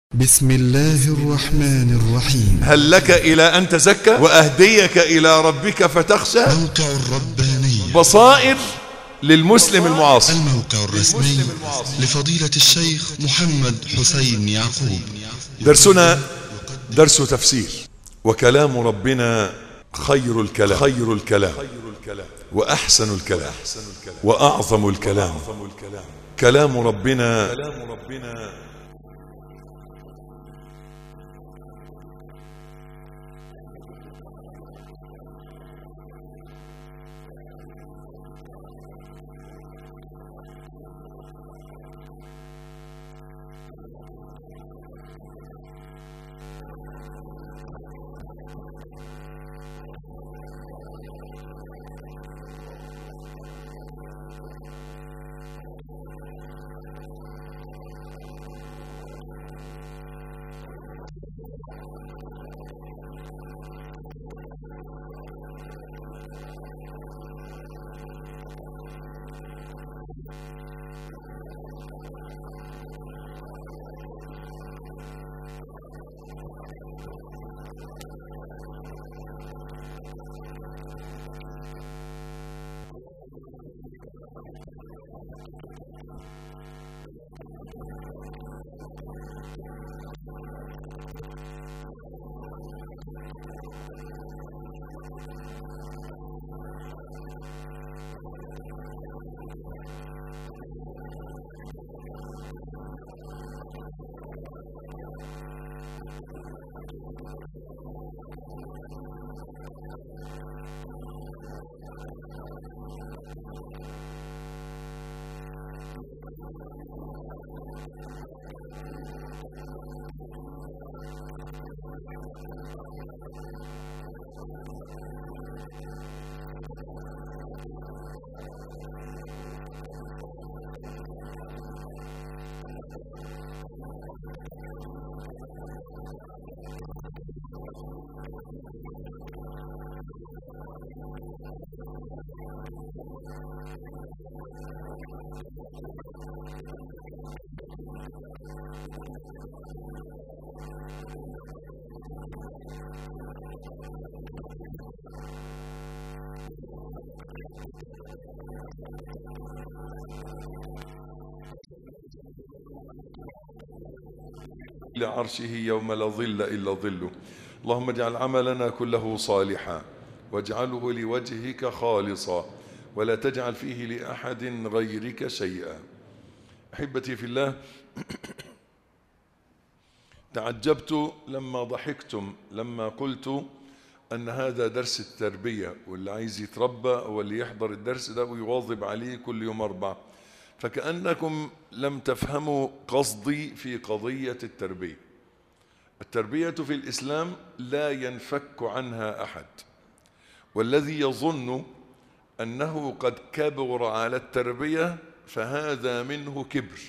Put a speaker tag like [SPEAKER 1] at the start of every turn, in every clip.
[SPEAKER 1] بسم الله الرحمن الرحيم
[SPEAKER 2] هل لك إلى أن تزكى وأهديك إلى ربك فتخشى
[SPEAKER 1] موقع الرباني
[SPEAKER 2] بصائر للمسلم المعاصر
[SPEAKER 1] الموقع الرسمي لفضيلة الشيخ محمد حسين يعقوب
[SPEAKER 2] درسنا درس تفسير وكلام ربنا خير الكلام خير الكلام وأحسن الكلام وأعظم الكلام كلام ربنا لعرشه يوم لا ظل إلا ظله اللهم اجعل عملنا كله صالحا واجعله لوجهك خالصا ولا تجعل فيه لأحد غيرك شيئا أحبتي في الله تعجبت لما ضحكتم لما قلت أن هذا درس التربية واللي عايز يتربى هو اللي يحضر الدرس ده ويواظب عليه كل يوم أربع فكأنكم لم تفهموا قصدي في قضية التربية التربية في الإسلام لا ينفك عنها أحد والذي يظن أنه قد كبر على التربية فهذا منه كبر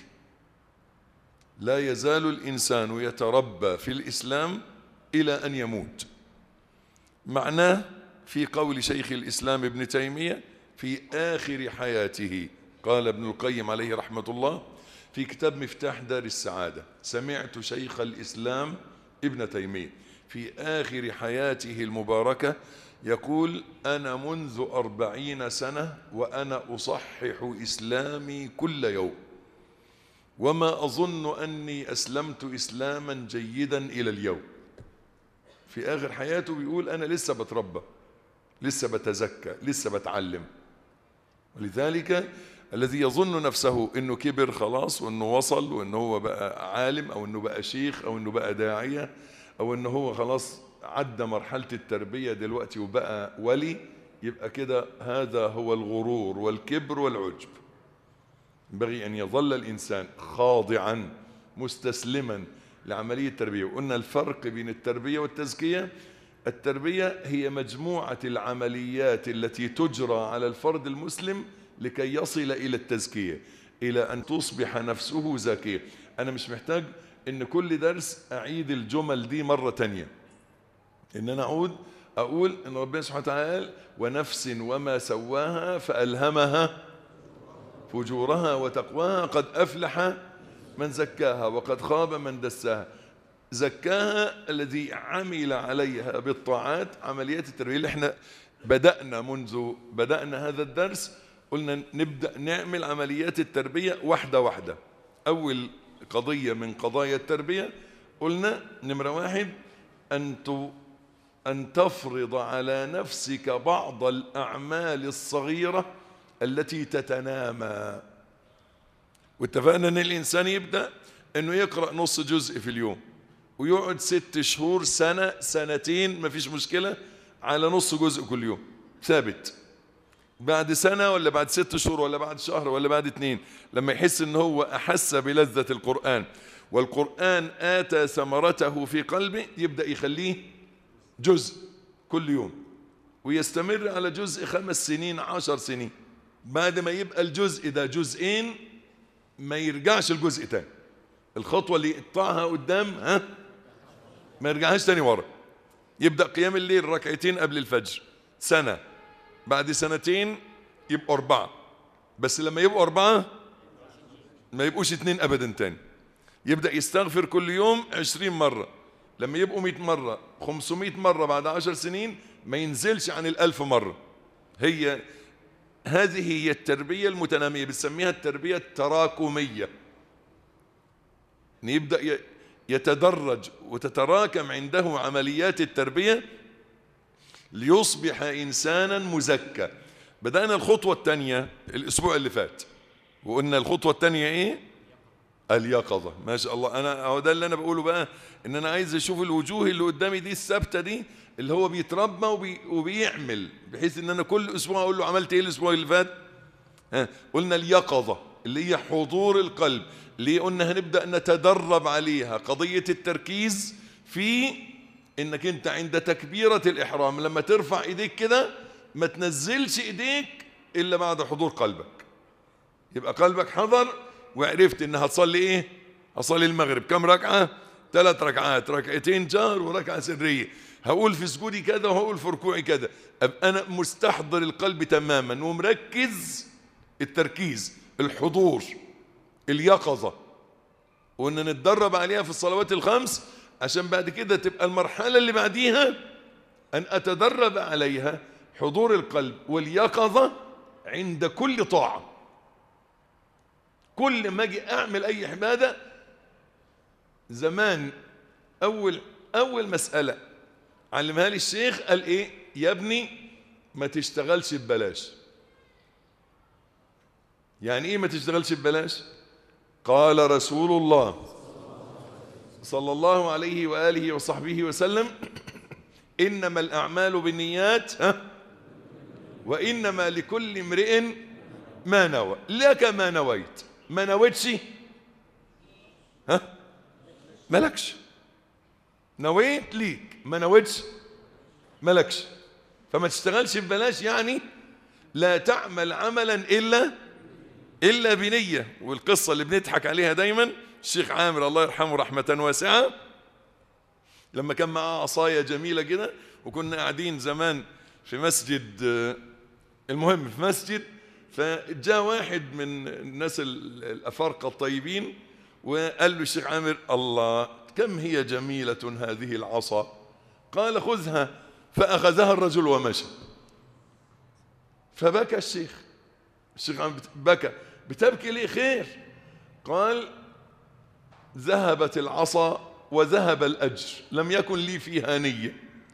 [SPEAKER 2] لا يزال الإنسان يتربى في الإسلام إلى أن يموت معناه في قول شيخ الإسلام ابن تيمية في آخر حياته قال ابن القيم عليه رحمة الله في كتاب مفتاح دار السعادة سمعت شيخ الإسلام ابن تيمية في آخر حياته المباركة يقول أنا منذ أربعين سنة وأنا أصحح إسلامي كل يوم وما أظن أني أسلمت إسلاما جيدا إلى اليوم في آخر حياته بيقول أنا لسه بتربى لسه بتزكى لسه بتعلم ولذلك الذي يظن نفسه انه كبر خلاص وانه وصل وانه هو بقى عالم او انه بقى شيخ او انه بقى داعيه او انه هو خلاص عدى مرحله التربيه دلوقتي وبقى ولي يبقى كده هذا هو الغرور والكبر والعجب ينبغي ان يظل الانسان خاضعا مستسلما لعمليه التربيه وقلنا الفرق بين التربيه والتزكيه التربيه هي مجموعه العمليات التي تجرى على الفرد المسلم لكي يصل إلى التزكية إلى أن تصبح نفسه زكية أنا مش محتاج إن كل درس أعيد الجمل دي مرة تانية إن أنا أعود أقول إن ربنا سبحانه وتعالى قال ونفس وما سواها فألهمها فجورها وتقواها قد أفلح من زكاها وقد خاب من دساها زكاها الذي عمل عليها بالطاعات عمليات التربية اللي احنا بدأنا منذ بدأنا هذا الدرس قلنا نبدأ نعمل عمليات التربية واحدة واحدة أول قضية من قضايا التربية قلنا نمرة واحد أن ت- أن تفرض على نفسك بعض الأعمال الصغيرة التي تتنامى واتفقنا أن الإنسان يبدأ أنه يقرأ نص جزء في اليوم ويقعد ست شهور سنة سنتين مفيش مشكلة على نص جزء كل يوم ثابت بعد سنة ولا بعد ست شهور ولا بعد شهر ولا بعد اتنين لما يحس ان هو احس بلذة القرآن والقرآن آتى ثمرته في قلبه يبدأ يخليه جزء كل يوم ويستمر على جزء خمس سنين عشر سنين بعد ما يبقى الجزء ده جزئين ما يرجعش الجزء تاني الخطوة اللي يقطعها قدام ها ما يرجعهاش تاني ورا يبدأ قيام الليل ركعتين قبل الفجر سنة بعد سنتين يبقوا أربعة بس لما يبقوا أربعة ما يبقوش اتنين أبدا تاني يبدأ يستغفر كل يوم عشرين مرة لما يبقوا مئة مرة خمسمائة مرة بعد عشر سنين ما ينزلش عن الألف مرة هي هذه هي التربية المتنامية بنسميها التربية التراكمية إن يبدأ ي- يتدرج وتتراكم عنده عمليات التربية ليصبح إنسانا مزكى بدأنا الخطوة الثانية الأسبوع اللي فات وقلنا الخطوة الثانية إيه؟ اليقظة ما شاء الله أنا هو ده اللي أنا بقوله بقى إن أنا عايز أشوف الوجوه اللي قدامي دي الثابتة دي اللي هو بيتربى وبي وبيعمل بحيث إن أنا كل أسبوع أقول له عملت إيه الأسبوع اللي فات؟ ها قلنا اليقظة اللي هي حضور القلب اللي قلنا هنبدأ نتدرب عليها قضية التركيز في انك انت عند تكبيرة الإحرام لما ترفع ايديك كده ما تنزلش ايديك إلا بعد حضور قلبك يبقى قلبك حضر وعرفت ان هتصلي ايه هصلي المغرب كم ركعة ثلاث ركعات ركعتين جهر وركعة سرية هقول في سجودي كذا وهقول في ركوعي كذا أبقى أنا مستحضر القلب تماما ومركز التركيز الحضور اليقظة وان نتدرب عليها في الصلوات الخمس عشان بعد كده تبقى المرحلة اللي بعديها أن أتدرب عليها حضور القلب واليقظة عند كل طاعة كل ما أجي أعمل أي عبادة زمان أول أول مسألة علمها لي الشيخ قال إيه يا ابني ما تشتغلش ببلاش يعني إيه ما تشتغلش ببلاش قال رسول الله صلى الله عليه وآله وصحبه وسلم إنما الأعمال بالنيات ها وإنما لكل امرئ ما نوى لك ما نويت ما نويتش ها ملكش نويت ليك ما نويتش ملكش فما تشتغلش ببلاش يعني لا تعمل عملا إلا إلا بنية والقصة اللي بنضحك عليها دايما الشيخ عامر الله يرحمه رحمة واسعة لما كان معاه عصاية جميلة كده وكنا قاعدين زمان في مسجد آه، المهم في مسجد فجاء واحد من الناس ال- الأفارقة الطيبين وقال له الشيخ عامر الله كم هي جميلة هذه العصا قال خذها فأخذها الرجل ومشى فبكى الشيخ الشيخ عم بت- بكى بتبكي ليه خير قال ذهبت العصا وذهب الأجر لم يكن لي فيها نية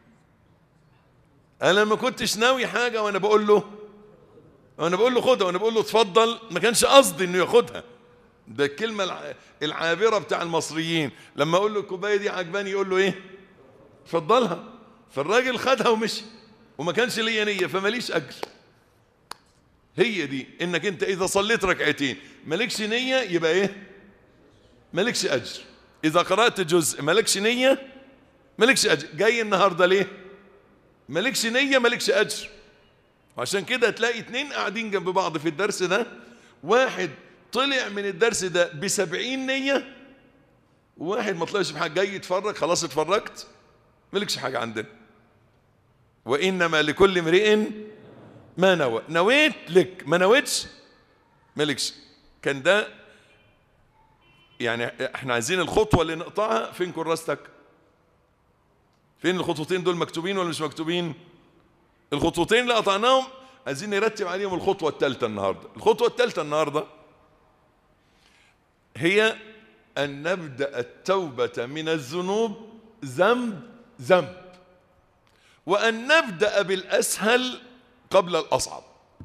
[SPEAKER 2] أنا ما كنتش ناوي حاجة وأنا بقول له وأنا بقول له خدها وأنا بقول له اتفضل ما كانش قصدي إنه ياخدها ده الكلمة الع- العابرة بتاع المصريين لما أقول له الكوباية دي عجباني يقول له إيه اتفضلها فالراجل خدها ومشي وما كانش ليا نية فماليش أجر هي دي انك انت اذا صليت ركعتين مالكش نية يبقى ايه مالكش اجر اذا قرأت جزء مالكش نية مالكش اجر جاي النهاردة ليه مالكش نية مالكش اجر وعشان كده تلاقي اتنين قاعدين جنب بعض في الدرس ده واحد طلع من الدرس ده بسبعين نية وواحد ما طلعش بحاجة جاي يتفرج خلاص اتفرجت مالكش حاجة عندنا وإنما لكل امرئ ما نوى نويت لك ما نويتش مالكش كان ده يعني احنا عايزين الخطوة اللي نقطعها فين كراستك فين الخطوتين دول مكتوبين ولا مش مكتوبين الخطوتين اللي قطعناهم عايزين نرتب عليهم الخطوة الثالثة النهاردة الخطوة الثالثة النهاردة هي أن نبدأ التوبة من الذنوب ذنب ذنب وأن نبدأ بالأسهل قبل الأصعب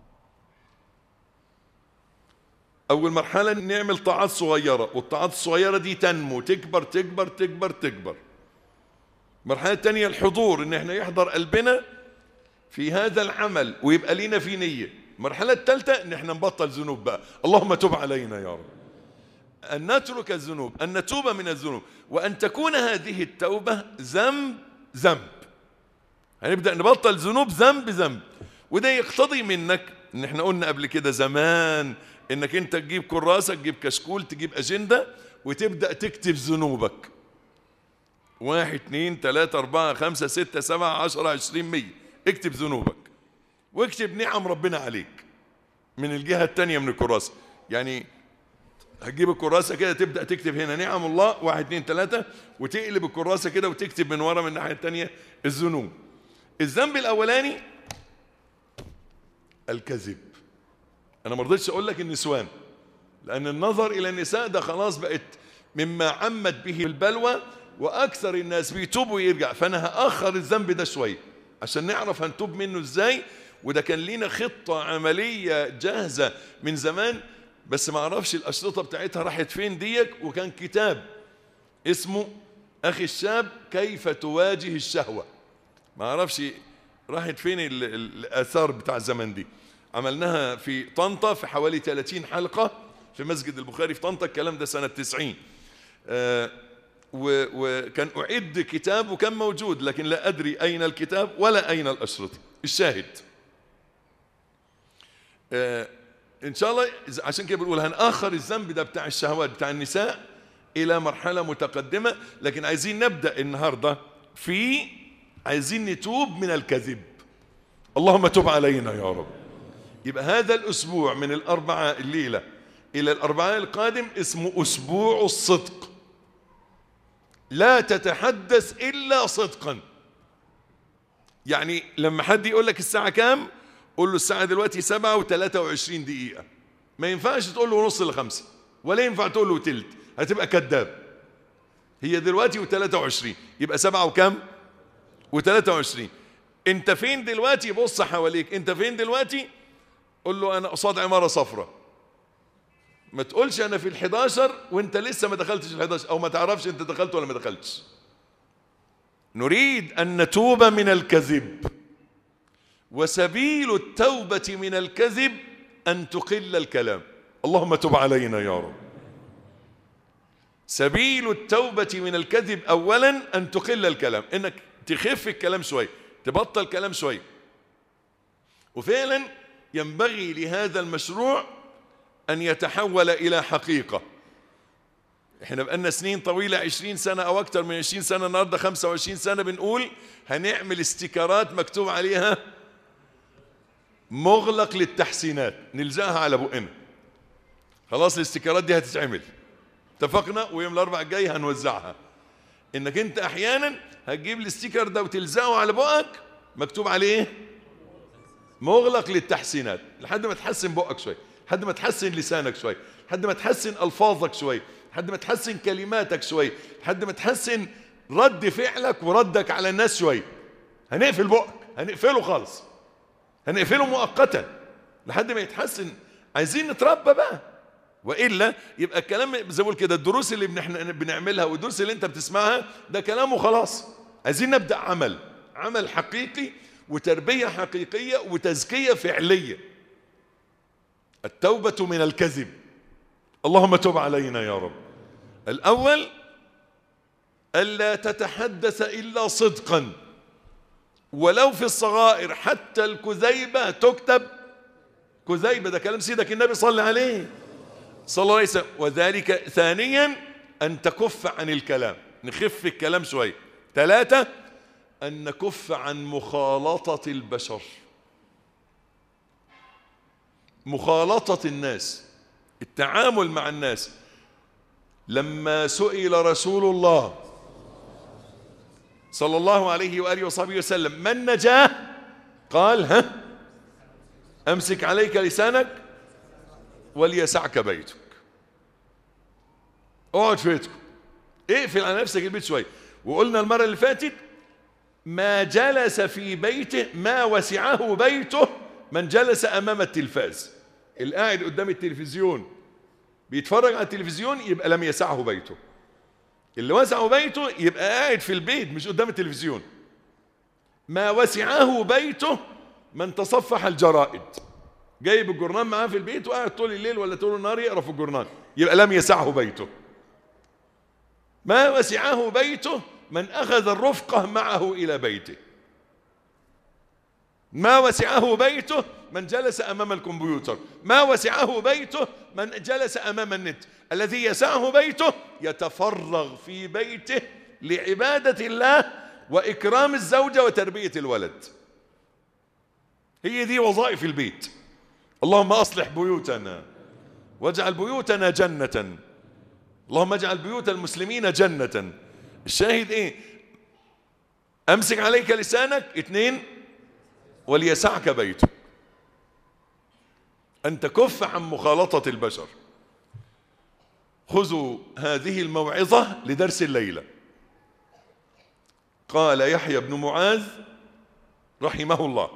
[SPEAKER 2] أول مرحلة نعمل طاعات صغيرة والطاعات الصغيرة دي تنمو تكبر تكبر تكبر تكبر المرحلة الثانية الحضور إن احنا يحضر قلبنا في هذا العمل ويبقى لينا في نية المرحلة الثالثة إن احنا نبطل ذنوب بقى اللهم تب علينا يا رب أن نترك الذنوب أن نتوب من الذنوب وأن تكون هذه التوبة ذنب ذنب هنبدأ نبطل ذنوب ذنب ذنب وده يقتضي منك ان احنا قلنا قبل كده زمان انك انت تجيب كراسة تجيب كشكول تجيب اجندة وتبدأ تكتب ذنوبك واحد اتنين تلاتة اربعة خمسة ستة سبعة عشرة عشرين مية اكتب ذنوبك واكتب نعم ربنا عليك من الجهة التانية من الكراسة يعني هتجيب الكراسة كده تبدأ تكتب هنا نعم الله واحد اتنين تلاتة وتقلب الكراسة كده وتكتب من ورا من الناحية التانية الذنوب الذنب الأولاني الكذب أنا ما رضيتش أقول لك النسوان لأن النظر إلى النساء ده خلاص بقت مما عمت به البلوى وأكثر الناس بيتوب ويرجع فأنا هأخر الذنب ده شوية عشان نعرف هنتوب منه إزاي وده كان لينا خطة عملية جاهزة من زمان بس ما اعرفش الاشرطه بتاعتها راحت فين ديك وكان كتاب اسمه اخي الشاب كيف تواجه الشهوه ما اعرفش راحت فين ال- ال- الاثار بتاع الزمن دي عملناها في طنطا في حوالي 30 حلقه في مسجد البخاري في طنطا الكلام ده سنه 90 آه و- وكان اعد كتاب وكان موجود لكن لا ادري اين الكتاب ولا اين الاشرطه الشاهد آه ان شاء الله إذا- عشان كده بنقول هنأخر الذنب ده بتاع الشهوات بتاع النساء الى مرحله متقدمه لكن عايزين نبدا النهارده في عايزين نتوب من الكذب اللهم تب علينا يا رب يبقى هذا الاسبوع من الاربعاء الليله الى الاربعاء القادم اسمه اسبوع الصدق لا تتحدث الا صدقا يعني لما حد يقول لك الساعه كام قول له الساعة دلوقتي سبعة وثلاثة وعشرين دقيقة ما ينفعش تقول له نص لخمسة ولا ينفع تقول له تلت هتبقى كذاب هي دلوقتي وثلاثة وعشرين يبقى سبعة وكم وثلاثة وعشرين انت فين دلوقتي بص حواليك انت فين دلوقتي قول له انا قصاد عمارة صفراء ما تقولش انا في ال11 وانت لسه ما دخلتش ال11 او ما تعرفش انت دخلت ولا ما دخلتش نريد ان نتوب من الكذب وسبيل التوبة من الكذب أن تقل الكلام اللهم تب علينا يا رب سبيل التوبة من الكذب أولا أن تقل الكلام إنك تخف الكلام شوي تبطل كلام شوي وفعلا ينبغي لهذا المشروع أن يتحول إلى حقيقة احنا بقالنا سنين طويلة عشرين سنة أو أكثر من عشرين سنة النهاردة خمسة وعشرين سنة بنقول هنعمل استيكرات مكتوب عليها مغلق للتحسينات نلزقها على بقنا خلاص الاستيكرات دي هتتعمل اتفقنا ويوم الاربع الجاي هنوزعها انك انت احيانا هتجيب الاستيكر ده وتلزقه على بقك مكتوب عليه مغلق للتحسينات لحد ما تحسن بقك شوي لحد ما تحسن لسانك شوي لحد ما تحسن الفاظك شوي لحد ما تحسن كلماتك شوي لحد ما تحسن رد فعلك وردك على الناس شوي هنقفل بقك هنقفله خالص هنقفله مؤقتا لحد ما يتحسن عايزين نتربى بقى والا يبقى الكلام زي ما بقول كده الدروس اللي بنحن- بنعملها والدروس اللي انت بتسمعها ده كلام وخلاص عايزين نبدا عمل عمل حقيقي وتربيه حقيقيه وتزكيه فعليه التوبه من الكذب اللهم تب علينا يا رب الاول الا تتحدث الا صدقا ولو في الصغائر حتى الكذيبة تكتب كذيبة ده كلام سيدك النبي صلى عليه صلى الله عليه وسلم وذلك ثانيا أن تكف عن الكلام نخف الكلام شوية ثلاثة أن نكف عن مخالطة البشر مخالطة الناس التعامل مع الناس لما سئل رسول الله صلى الله عليه وآله وصحبه وسلم ما النجاة قال ها أمسك عليك لسانك وليسعك بيتك اقعد في بيتك اقفل على نفسك البيت شوية وقلنا المرة اللي فاتت ما جلس في بيته ما وسعه بيته من جلس أمام التلفاز القاعد قدام التلفزيون بيتفرج على التلفزيون يبقى لم يسعه بيته اللي وسعه بيته يبقى قاعد في البيت مش قدام التلفزيون ما وسعه بيته من تصفح الجرائد جايب الجورنال معاه في البيت وقاعد طول الليل ولا طول النهار يقرا في الجورنال يبقى لم يسعه بيته ما وسعه بيته من اخذ الرفقه معه الى بيته ما وسعه بيته من جلس امام الكمبيوتر ما وسعه بيته من جلس امام النت الذي يسعه بيته يتفرغ في بيته لعباده الله واكرام الزوجه وتربيه الولد هي دي وظائف البيت اللهم اصلح بيوتنا واجعل بيوتنا جنه اللهم اجعل بيوت المسلمين جنه الشاهد ايه امسك عليك لسانك اثنين وليسعك بيتك أن تكف عن مخالطة البشر خذوا هذه الموعظة لدرس الليلة قال يحيى بن معاذ رحمه الله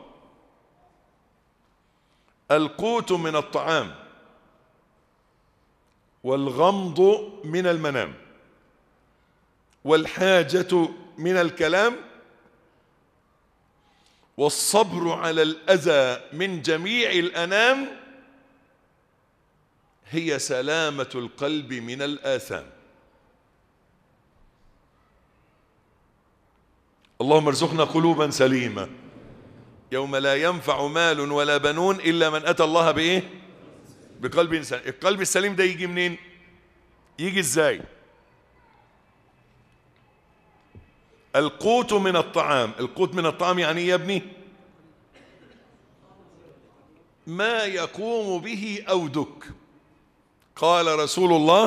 [SPEAKER 2] القوت من الطعام والغمض من المنام والحاجة من الكلام والصبر على الأذى من جميع الأنام هي سلامة القلب من الآثام اللهم ارزقنا قلوبا سليمة يوم لا ينفع مال ولا بنون إلا من أتى الله بإيه بقلب سليم القلب السليم ده يجي منين يجي ازاي القوت من الطعام القوت من الطعام يعني ايه يا ابني ما يقوم به أودك قال رسول الله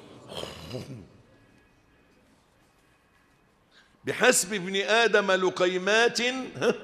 [SPEAKER 2] بحسب ابن آدم لقيمات ها؟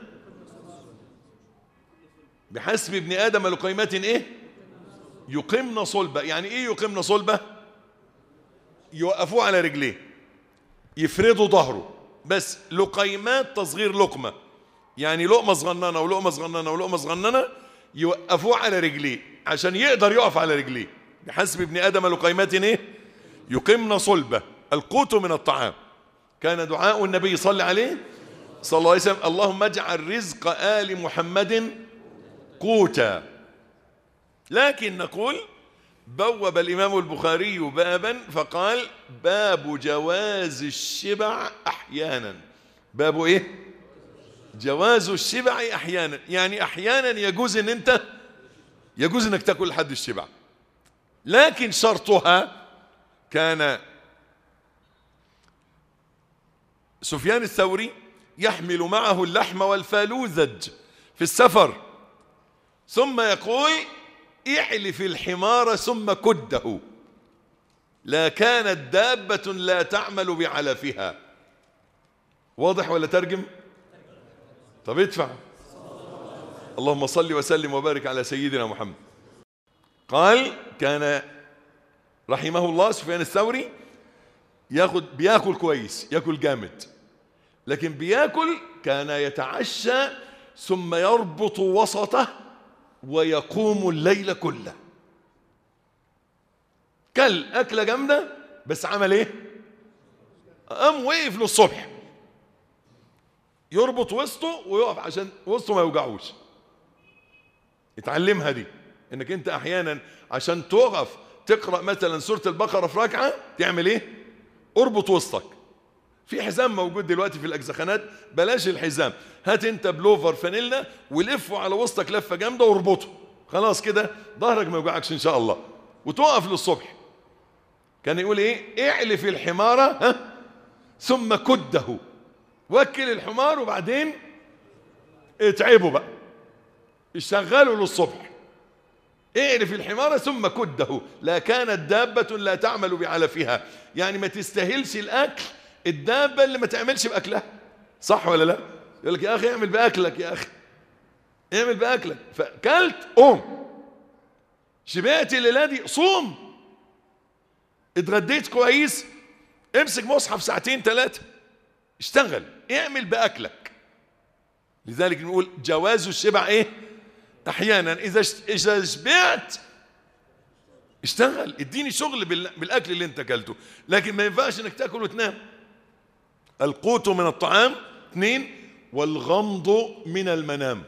[SPEAKER 2] بحسب ابن آدم لقيمات ايه يقمن صلبة يعني ايه يقمن صلبة يوقفوه على رجليه يفردوا ظهره بس لقيمات تصغير لقمة يعني لقمة صغننة ولقمة صغننة ولقمة صغننة يوقفوه على رجليه عشان يقدر يقف على رجليه بحسب ابن آدم لقيمات ايه يقمن صلبة القوت من الطعام كان دعاء النبي صلى عليه صلى الله عليه وسلم اللهم اجعل رزق آل محمد قوتا لكن نقول بوب الإمام البخاري بابا فقال باب جواز الشبع أحيانا باب إيه جواز الشبع أحيانا يعني أحيانا يجوز أن أنت يجوز أنك تأكل لحد الشبع لكن شرطها كان سفيان الثوري يحمل معه اللحم والفالوذج في السفر ثم يقول احلف الحمار ثم كده لا كانت دابة لا تعمل بعلفها واضح ولا ترجم طب ادفع اللهم صل وسلم وبارك على سيدنا محمد قال كان رحمه الله سفيان الثوري ياخد بياكل كويس ياكل جامد لكن بياكل كان يتعشى ثم يربط وسطه ويقوم الليل كله كل أكلة جامدة بس عمل ايه قام وقف للصبح يربط وسطه ويقف عشان وسطه ما يوجعوش اتعلمها دي انك انت احيانا عشان تقف تقرا مثلا سوره البقره في ركعه تعمل ايه اربط وسطك في حزام موجود دلوقتي في الاجزخانات بلاش الحزام هات انت بلوفر فانيلا ولفه على وسطك لفه جامده واربطه خلاص كده ظهرك ما يوجعكش ان شاء الله وتقف للصبح كان يقول ايه اعلف الحمار ها ثم كده وكل الحمار وبعدين اتعبوا بقى اشغلوا للصبح اعرف الحمار ثم كده لا كانت دابة لا تعمل بعلفها يعني ما تستاهلش الأكل الدابة اللي ما تعملش بأكلها صح ولا لا يقول لك يا أخي اعمل بأكلك يا أخي اعمل بأكلك فكلت قوم شبعت الليلة دي صوم اتغديت كويس امسك مصحف ساعتين ثلاثة اشتغل اعمل بأكلك لذلك نقول جواز الشبع ايه احيانا اذا اذا شبعت اشتغل اديني شغل بالاكل اللي انت اكلته لكن ما ينفعش انك تاكل وتنام القوت من الطعام اثنين والغمض من المنام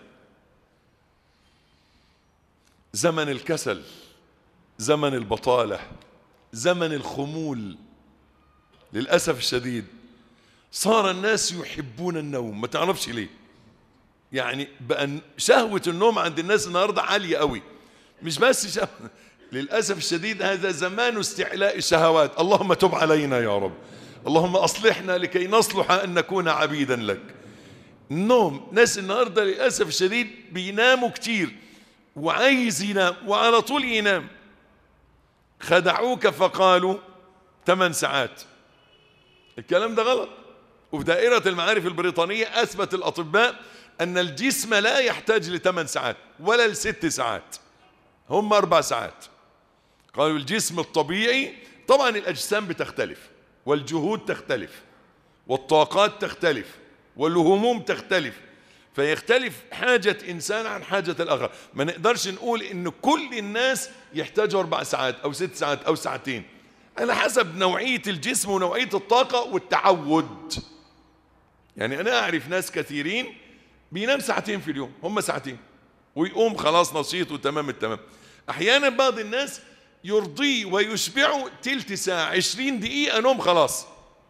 [SPEAKER 2] زمن الكسل زمن البطالة زمن الخمول للأسف الشديد صار الناس يحبون النوم ما تعرفش ليه يعني بقى شهوة النوم عند الناس النهاردة عالية قوي مش بس شهوة للأسف الشديد هذا زمان استعلاء الشهوات اللهم تب علينا يا رب اللهم أصلحنا لكي نصلح أن نكون عبيدا لك النوم ناس النهاردة للأسف الشديد بيناموا كتير وعايز ينام وعلى طول ينام خدعوك فقالوا ثمان ساعات الكلام ده غلط وفي دائرة المعارف البريطانية أثبت الأطباء أن الجسم لا يحتاج لثمان ساعات ولا لست ساعات هم أربع ساعات قالوا الجسم الطبيعي طبعا الأجسام بتختلف والجهود تختلف والطاقات تختلف والهموم تختلف فيختلف حاجة إنسان عن حاجة الآخر ما نقدرش نقول إن كل الناس يحتاجوا أربع ساعات أو ست ساعات أو ساعتين على حسب نوعية الجسم ونوعية الطاقة والتعود يعني أنا أعرف ناس كثيرين بينام ساعتين في اليوم هم ساعتين ويقوم خلاص نشيط وتمام التمام أحيانا بعض الناس يرضيه ويشبعه تلت ساعة عشرين دقيقة نوم خلاص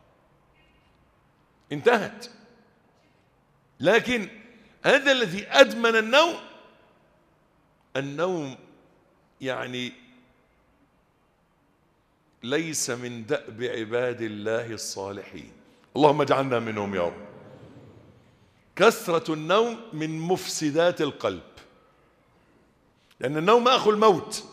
[SPEAKER 2] انتهت لكن هذا الذي أدمن النوم النوم يعني ليس من دأب عباد الله الصالحين اللهم اجعلنا منهم يا رب كثرة النوم من مفسدات القلب لأن النوم أخو الموت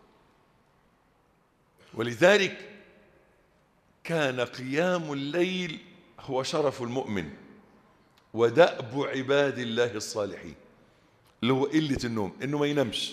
[SPEAKER 2] ولذلك كان قيام الليل هو شرف المؤمن ودأب عباد الله الصالحين اللي هو قلة النوم إنه ما ينامش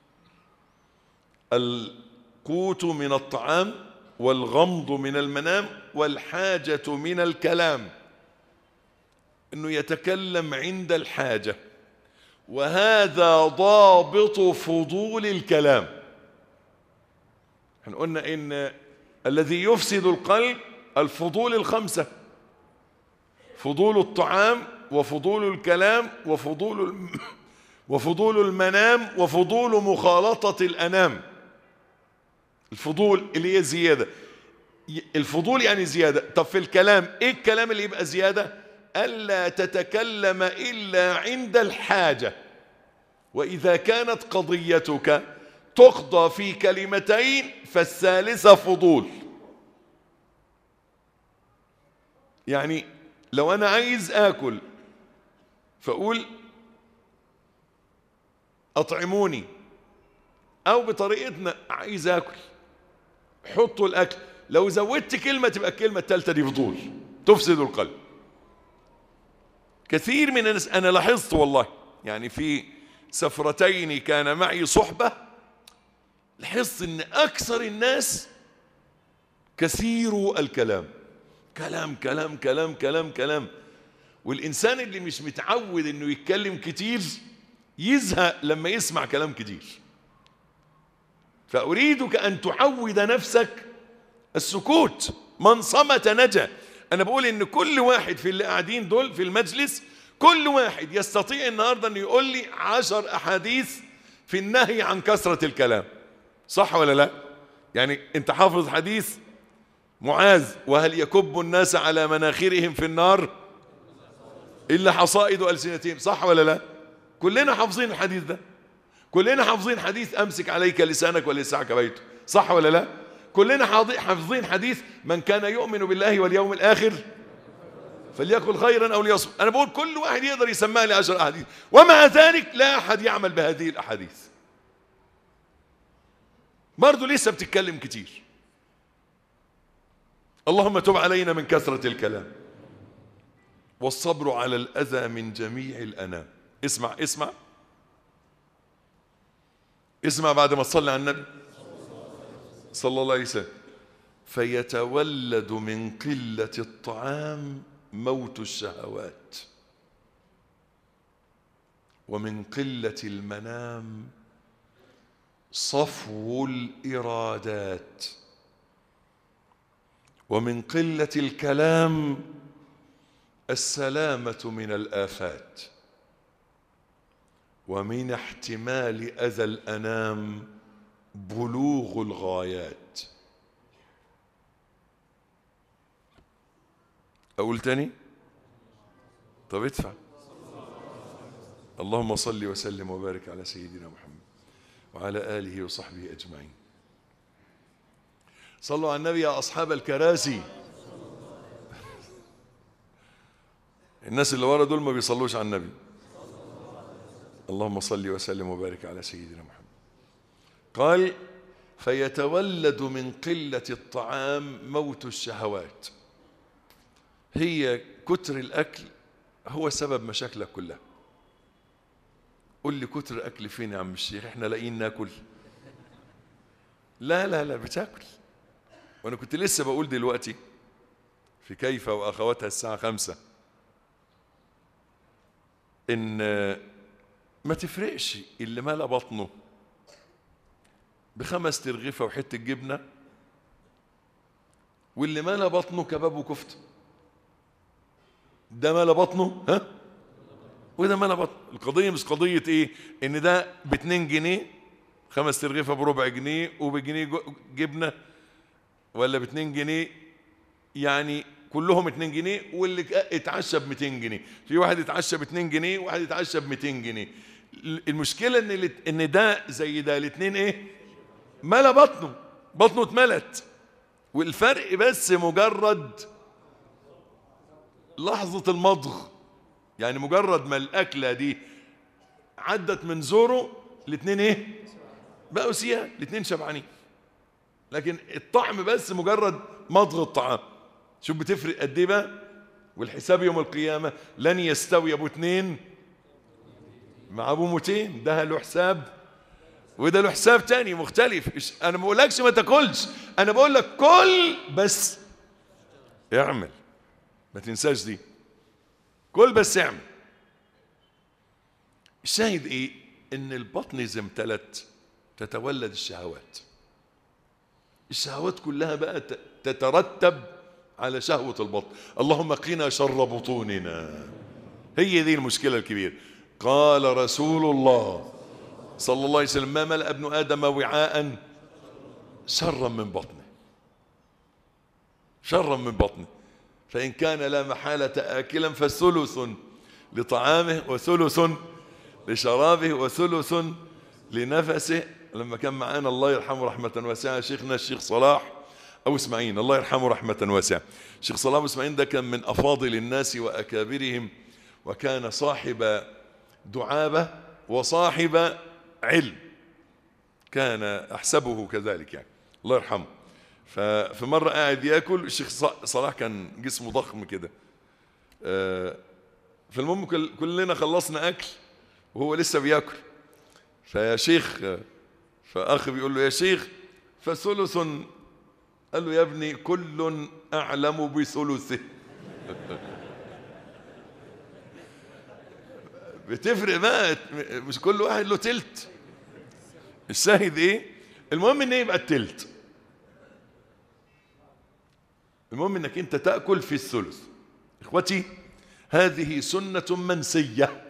[SPEAKER 2] القوت من الطعام والغمض من المنام والحاجة من الكلام انه يتكلم عند الحاجة وهذا ضابط فضول الكلام احنا قلنا ان الذي يفسد القلب الفضول الخمسة فضول الطعام وفضول الكلام وفضول الم... وفضول المنام وفضول مخالطة الأنام الفضول اللي هي زيادة الفضول يعني زيادة طب في الكلام ايه الكلام اللي يبقى زيادة ألا تتكلم إلا عند الحاجة وإذا كانت قضيتك تقضى في كلمتين فالثالثة فضول يعني لو أنا عايز آكل فأقول أطعموني أو بطريقتنا عايز آكل حطوا الأكل لو زودت كلمة تبقى الكلمة الثالثة دي فضول تفسد القلب كثير من الناس أنا لاحظت والله يعني في سفرتين كان معي صحبة لاحظت أن أكثر الناس كثير الكلام كلام كلام كلام كلام كلام والإنسان اللي مش متعود أنه يتكلم كتير يزهق لما يسمع كلام كتير فأريدك أن تعود نفسك السكوت من صمت نجا أنا بقول إن كل واحد في اللي قاعدين دول في المجلس كل واحد يستطيع النهاردة أن يقول لي عشر أحاديث في النهي عن كثرة الكلام صح ولا لا يعني أنت حافظ حديث معاذ وهل يكب الناس على مناخرهم في النار إلا حصائد ألسنتهم صح ولا لا كلنا حافظين الحديث ده كلنا حافظين حديث أمسك عليك لسانك ولسعك بيته صح ولا لا كلنا حافظين حديث من كان يؤمن بالله واليوم الآخر فليكن خيرا أو ليصمت أنا بقول كل واحد يقدر يسمع لي عشر أحاديث ومع ذلك لا أحد يعمل بهذه الأحاديث برضه لسه بتتكلم كتير اللهم تب علينا من كثرة الكلام والصبر على الأذى من جميع الأنام اسمع اسمع اسمع بعد ما تصلي على النبي صلى الله عليه وسلم فيتولد من قلة الطعام موت الشهوات ومن قلة المنام صفو الإرادات ومن قلة الكلام السلامة من الآفات ومن احتمال أذى الأنام بلوغ الغايات أقول تاني طب ادفع اللهم صل وسلم وبارك على سيدنا محمد وعلى آله وصحبه أجمعين صلوا على النبي يا أصحاب الكراسي الناس اللي ورا دول ما بيصلوش على النبي اللهم صل وسلم وبارك على سيدنا محمد قال فيتولد من قلة الطعام موت الشهوات هي كتر الأكل هو سبب مشاكلك كلها قول لي كتر الأكل فين يا عم الشيخ احنا لاقيين ناكل لا لا لا بتاكل وانا كنت لسه بقول دلوقتي في كيف واخواتها الساعه خمسة ان ما تفرقش اللي ملا بطنه بخمس ترغيفه وحته جبنه واللي ملا بطنه كباب وكفته ده ملا بطنه ها وده ملا بطن القضيه مش قضيه ايه ان ده ب 2 جنيه خمس ترغيفه بربع جنيه وبجنيه جبنه ولا ب 2 جنيه يعني كلهم 2 جنيه واللي اتعشى ب 200 جنيه في واحد اتعشى ب 2 جنيه وواحد اتعشى ب 200 جنيه المشكله ان ان ده زي ده الاثنين ايه ملا بطنه بطنه اتملت والفرق بس مجرد لحظه المضغ يعني مجرد ما الاكله دي عدت من زوره الاثنين ايه بقوا سيان الاثنين شبعانين لكن الطعم بس مجرد مضغ الطعام شوف بتفرق قد ايه بقى والحساب يوم القيامه لن يستوي ابو اثنين مع ابو 200 ده له حساب وده له حساب تاني مختلف انا ما بقولكش ما تاكلش انا بقول لك كل بس اعمل ما تنساش دي كل بس اعمل الشاهد ايه ان البطن اذا امتلت تتولد الشهوات الشهوات كلها بقى تترتب على شهوة البطن اللهم قنا شر بطوننا هي دي المشكلة الكبيرة قال رسول الله صلى الله عليه وسلم ما ملأ ابن آدم وعاء شرا من بطنه شرا من بطنه فإن كان لا محالة آكلا فثلث لطعامه وثلث لشرابه وثلث لنفسه لما كان معانا الله يرحمه رحمة واسعة شيخنا الشيخ صلاح أو اسماعيل الله يرحمه رحمة واسعة الشيخ صلاح أبو اسماعيل ده كان من أفاضل الناس وأكابرهم وكان صاحب دعابة وصاحب علم كان أحسبه كذلك يعني الله يرحمه ففي مرة قاعد ياكل الشيخ صلاح كان جسمه ضخم كده فالمهم كلنا خلصنا أكل وهو لسه بياكل فيا شيخ فأخ بيقول له يا شيخ فثلث قال له يا ابني كل أعلم بثلثه بتفرق بقى مش كل واحد له تلت الشاهد ايه المهم ان يبقى التلت المهم انك انت تأكل في الثلث اخوتي هذه سنة منسية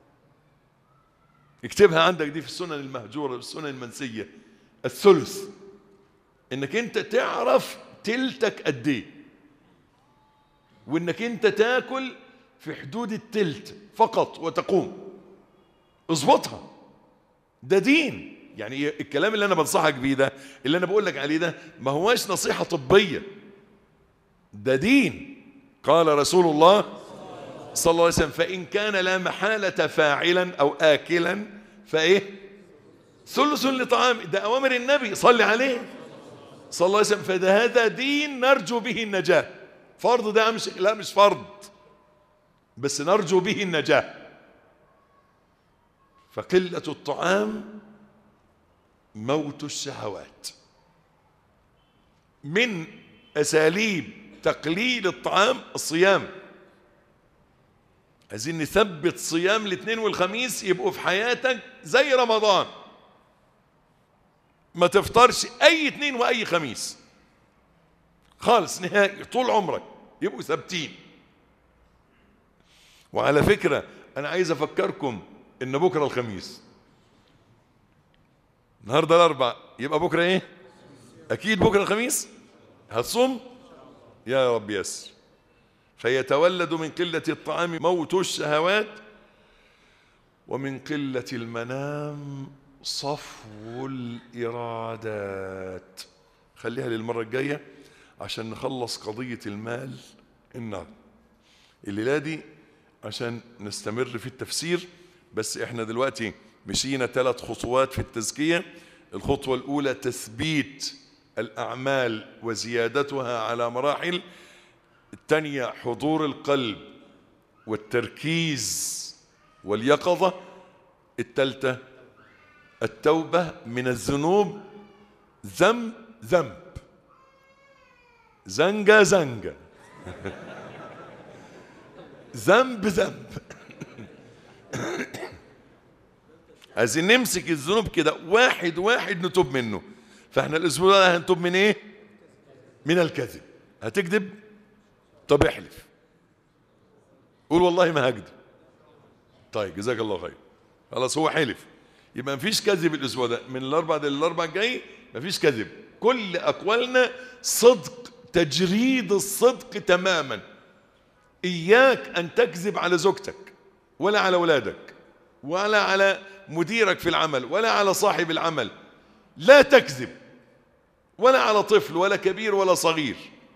[SPEAKER 2] اكتبها عندك دي في السنن المهجورة السنن المنسية الثلث انك انت تعرف تلتك قد ايه وانك انت تاكل في حدود التلت فقط وتقوم اظبطها ده دين يعني الكلام اللي انا بنصحك بيه ده اللي انا بقول لك عليه ده ما هواش نصيحة طبية ده دين قال رسول الله صلى الله عليه وسلم فإن كان لا محالة فاعلا أو آكلا فإيه ثلث لطعام ده أوامر النبي صلي عليه صلى الله عليه وسلم فده هذا دين نرجو به النجاة فرض ده مش لا مش فرض بس نرجو به النجاة فقلة الطعام موت الشهوات من أساليب تقليل الطعام الصيام عايزين نثبت صيام الاثنين والخميس يبقوا في حياتك زي رمضان ما تفطرش اي اثنين واي خميس خالص نهائي طول عمرك يبقوا ثابتين وعلى فكرة انا عايز افكركم ان بكرة الخميس النهارده الاربع يبقى بكرة ايه اكيد بكرة الخميس هتصوم يا رب يسر فيتولد من قلة الطعام موت الشهوات ومن قلة المنام صفو الإرادات خليها للمرة الجاية عشان نخلص قضية المال النار الليلة دي عشان نستمر في التفسير بس احنا دلوقتي مشينا ثلاث خطوات في التزكية الخطوة الأولى تثبيت الأعمال وزيادتها على مراحل الثانية حضور القلب والتركيز واليقظة الثالثة التوبة من الذنوب ذنب ذنب زنجة زنجة ذنب ذنب عايزين نمسك الذنوب كده واحد واحد نتوب منه فاحنا الاسبوع ده هنتوب من ايه من الكذب هتكذب طب احلف قول والله ما هكذب طيب جزاك الله خير خلاص هو حلف يبقى مفيش كذب الاسبوع ده من الاربع ده للاربع الجاي مفيش كذب كل اقوالنا صدق تجريد الصدق تماما اياك ان تكذب على زوجتك ولا على اولادك ولا على مديرك في العمل ولا على صاحب العمل لا تكذب ولا على طفل ولا كبير ولا صغير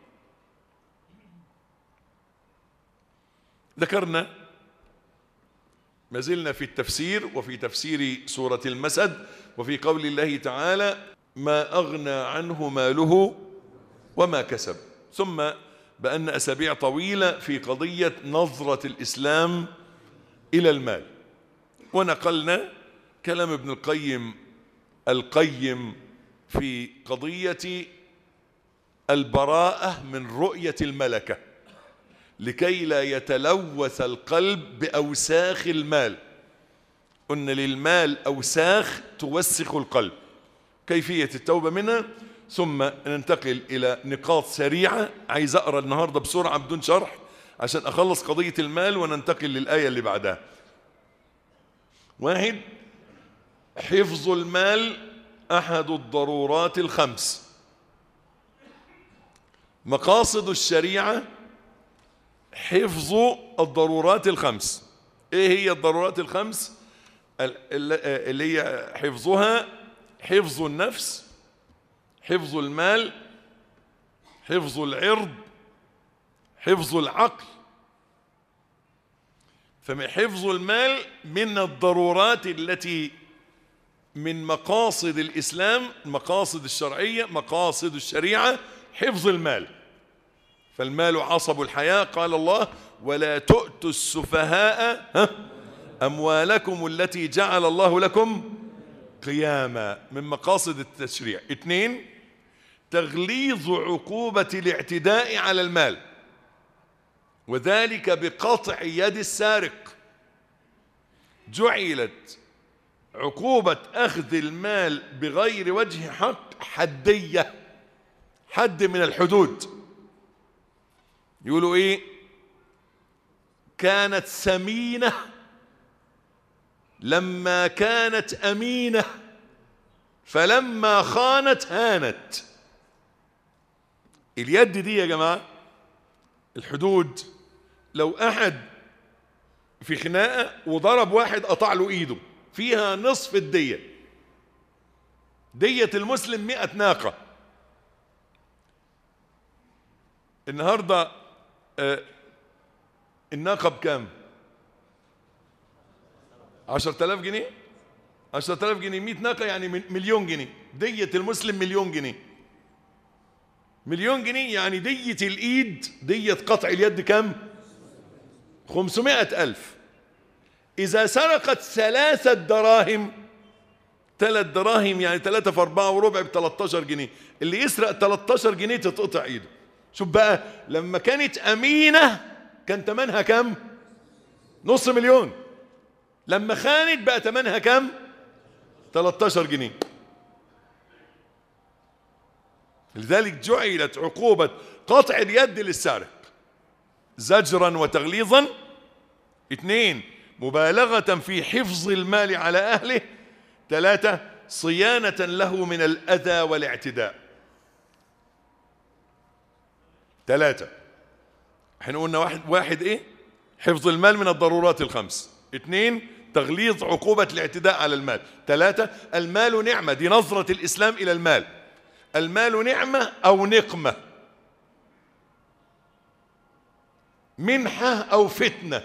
[SPEAKER 2] ذكرنا ما زلنا في التفسير وفي تفسير سورة المسد وفي قول الله تعالى ما أغنى عنه ماله وما كسب ثم بأن أسابيع طويلة في قضية نظرة الإسلام إلى المال ونقلنا كلام ابن القيم القيم في قضية البراءة من رؤية الملكة لكي لا يتلوث القلب بأوساخ المال قلنا للمال أوساخ توسخ القلب كيفية التوبة منها ثم ننتقل إلى نقاط سريعة عايز أقرأ النهاردة بسرعة بدون شرح عشان أخلص قضية المال وننتقل للآية اللي بعدها واحد حفظ المال أحد الضرورات الخمس مقاصد الشريعة حفظ الضرورات الخمس ايه هي الضرورات الخمس اللي هي حفظها حفظ النفس حفظ المال حفظ العرض حفظ العقل فحفظ المال من الضرورات التي من مقاصد الإسلام المقاصد الشرعية مقاصد الشريعة حفظ المال فالمال عصب الحياة قال الله ولا تؤتوا السفهاء أموالكم التي جعل الله لكم قياما من مقاصد التشريع اثنين تغليظ عقوبة الاعتداء على المال وذلك بقطع يد السارق جعلت عقوبة أخذ المال بغير وجه حق حدية حد من الحدود يقولوا ايه كانت سمينة لما كانت أمينة فلما خانت هانت اليد دي يا جماعة الحدود لو أحد في خناقة وضرب واحد قطع له إيده فيها نصف الدية دية المسلم مئة ناقة النهاردة آه الناقة بكام عشر تلاف جنيه 10000 جنيه 100 ناقة يعني من- مليون جنيه دية المسلم مليون جنيه مليون جنيه يعني دية الإيد دية قطع اليد كم 500 ألف إذا سرقت ثلاثة دراهم ثلاث دراهم يعني ثلاثة في أربعة وربع ب 13 جنيه اللي يسرق 13 جنيه تتقطع إيده شوف بقى لما كانت أمينة كان ثمنها كم نص مليون لما خانت بقى ثمنها كم 13 جنيه لذلك جعلت عقوبة قطع اليد للسارق زجرا وتغليظا اثنين مبالغة في حفظ المال على أهله ثلاثة صيانة له من الأذى والاعتداء ثلاثة احنا قلنا واحد, واحد ايه حفظ المال من الضرورات الخمس اثنين تغليظ عقوبة الاعتداء على المال ثلاثة المال نعمة دي نظرة الإسلام إلى المال المال نعمة أو نقمة منحة أو فتنة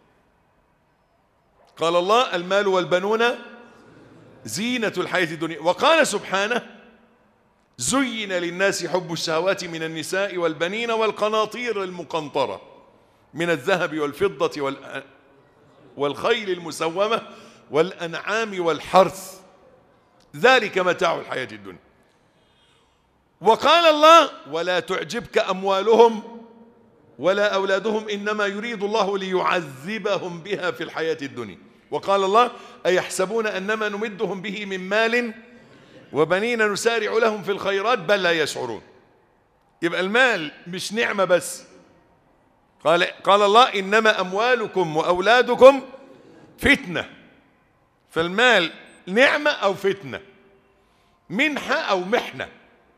[SPEAKER 2] قال الله المال والبنون زينة الحياة الدنيا وقال سبحانه زين للناس حب الشهوات من النساء والبنين والقناطير المقنطرة من الذهب والفضة وال والخيل المسومة والأنعام والحرث ذلك متاع الحياة الدنيا وقال الله ولا تعجبك أموالهم ولا أولادهم إنما يريد الله ليعذبهم بها في الحياة الدنيا وقال الله أيحسبون أنما نمدهم به من مال وبنين نسارع لهم في الخيرات بل لا يشعرون يبقى المال مش نعمة بس قال, قال الله إنما أموالكم وأولادكم فتنة فالمال نعمة أو فتنة منحة أو محنة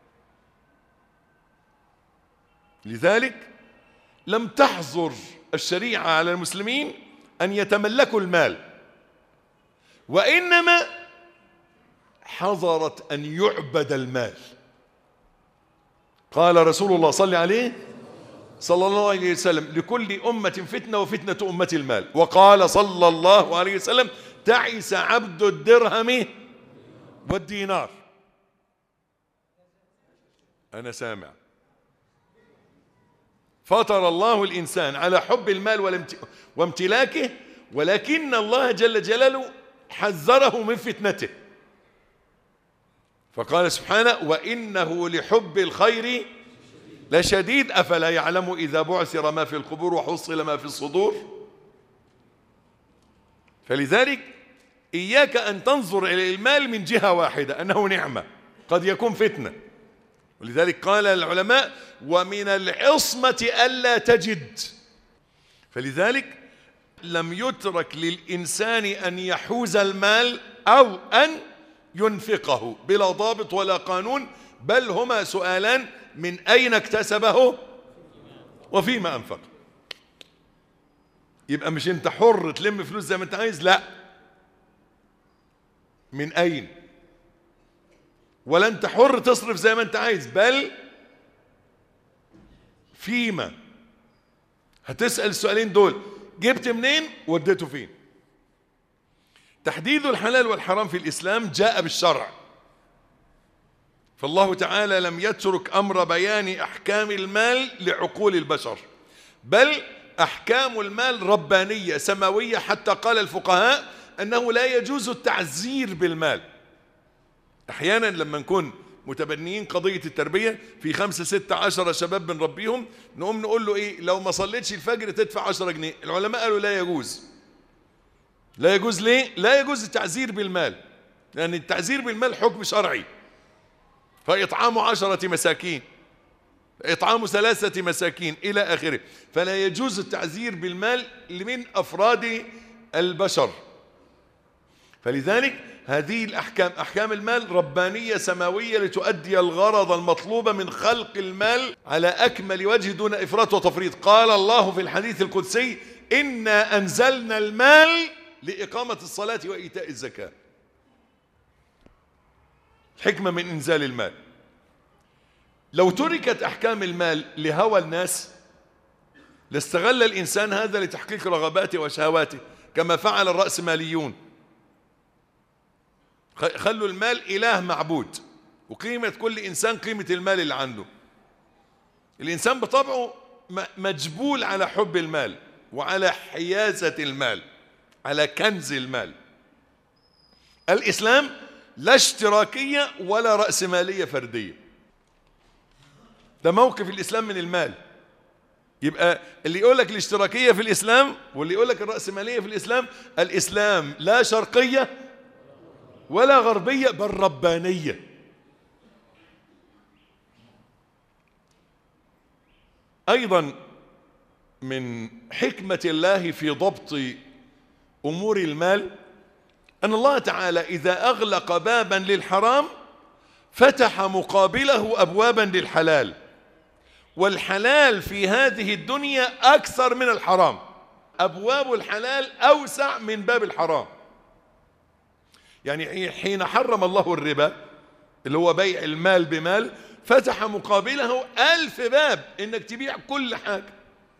[SPEAKER 2] لذلك لم تحظر الشريعة على المسلمين أن يتملكوا المال وإنما حظرت أن يعبد المال قال رسول الله صلى عليه صلى الله عليه وسلم لكل أمة فتنة وفتنة أمة المال وقال صلى الله عليه وسلم تعس عبد الدرهم والدينار أنا سامع فطر الله الإنسان على حب المال وامتلاكه ولكن الله جل جلاله حذره من فتنته فقال سبحانه وإنه لحب الخير لشديد أفلا يعلم إذا بعثر ما في القبور وحصل ما في الصدور فلذلك إياك أن تنظر إلى المال من جهة واحدة أنه نعمة قد يكون فتنة ولذلك قال العلماء ومن العصمة ألا تجد فلذلك لم يترك للإنسان أن يحوز المال أو أن ينفقه بلا ضابط ولا قانون بل هما سؤالان من أين اكتسبه وفيما أنفق يبقى مش انت حر تلم فلوس زي ما انت عايز لا من أين ولا انت حر تصرف زي ما انت عايز بل فيما هتسأل السؤالين دول جبت منين وديته فين تحديد الحلال والحرام في الإسلام جاء بالشرع فالله تعالى لم يترك أمر بيان أحكام المال لعقول البشر بل أحكام المال ربانية سماوية حتى قال الفقهاء أنه لا يجوز التعزير بالمال أحيانا لما نكون متبنيين قضية التربية في خمسة ستة عشرة شباب بنربيهم نقوم نقول له إيه لو ما صليتش الفجر تدفع عشرة جنيه العلماء قالوا لا يجوز لا يجوز ليه لا يجوز التعزير بالمال لأن التعزير بالمال حكم شرعي فإطعام عشرة مساكين إطعام ثلاثة مساكين إلى آخره فلا يجوز التعزير بالمال من أفراد البشر فلذلك هذه الأحكام أحكام المال ربانية سماوية لتؤدي الغرض المطلوب من خلق المال على أكمل وجه دون إفراط وتفريط قال الله في الحديث القدسي إنا أنزلنا المال لإقامة الصلاة وإيتاء الزكاة حكمة من إنزال المال لو تركت أحكام المال لهوى الناس لاستغل الإنسان هذا لتحقيق رغباته وشهواته كما فعل الرأسماليون خ- خلوا المال إله معبود وقيمة كل إنسان قيمة المال اللي عنده الإنسان بطبعه م- مجبول على حب المال وعلى حيازة المال على كنز المال الإسلام لا اشتراكية ولا رأسمالية فردية ده موقف الإسلام من المال يبقى اللي يقول لك الاشتراكية في الإسلام واللي يقول لك الرأسمالية في الإسلام الإسلام لا شرقية ولا غربية بل ربانية أيضا من حكمة الله في ضبط أمور المال أن الله تعالى إذا أغلق بابا للحرام فتح مقابله أبوابا للحلال والحلال في هذه الدنيا أكثر من الحرام أبواب الحلال أوسع من باب الحرام يعني حين حرم الله الربا اللي هو بيع المال بمال فتح مقابله ألف باب إنك تبيع كل حاجة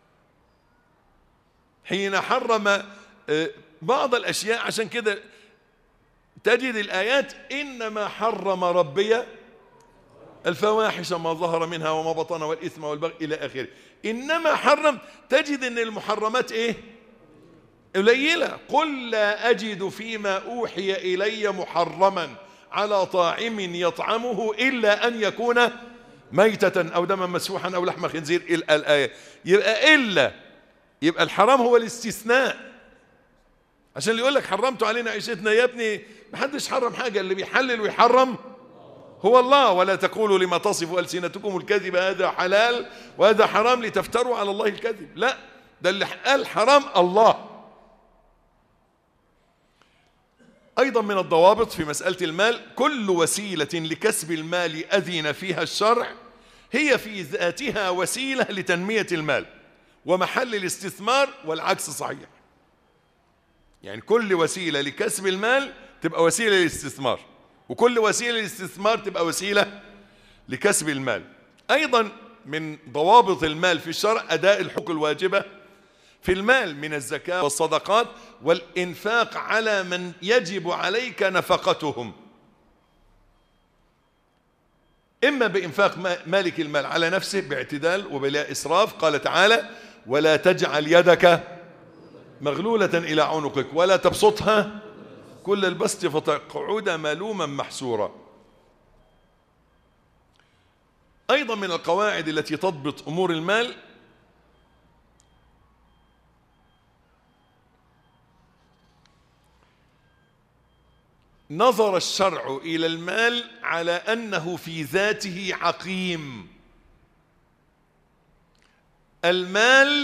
[SPEAKER 2] حين حرم آه، بعض الأشياء عشان كده تجد الآيات إنما حرم ربي الفواحش ما ظهر منها وما بطن والإثم والبغي إلى آخره إنما حرم تجد أن المحرمات إيه قليلة قل لا أجد فيما أوحي إلي محرما على طاعم يطعمه إلا أن يكون ميتة أو دما مسفوحا أو لحم خنزير إلى الآية يبقى إلا يبقى الحرام هو الاستثناء عشان اللي يقول لك حرمت علينا عيشتنا يا ابني محدش حرم حاجة اللي بيحلل ويحرم هو الله ولا تقولوا لما تصف ألسنتكم الكذب هذا حلال وهذا حرام لتفتروا على الله الكذب لا ده اللي قال حرام الله أيضا من الضوابط في مسألة المال كل وسيلة لكسب المال أذن فيها الشرع هي في ذاتها وسيلة لتنمية المال ومحل الاستثمار والعكس صحيح يعني كل وسيلة لكسب المال تبقى وسيلة للاستثمار وكل وسيلة للاستثمار تبقى وسيلة لكسب المال أيضا من ضوابط المال في الشرع أداء الحقوق الواجبة في المال من الزكاة والصدقات والإنفاق على من يجب عليك نفقتهم إما بإنفاق ما- مالك المال على نفسه باعتدال وبلا إسراف قال تعالى ولا تجعل يدك مغلولة إلى عنقك ولا تبسطها كل البسط فتقعد ملوما محسورا أيضا من القواعد التي تضبط أمور المال نظر الشرع إلى المال على أنه في ذاته عقيم المال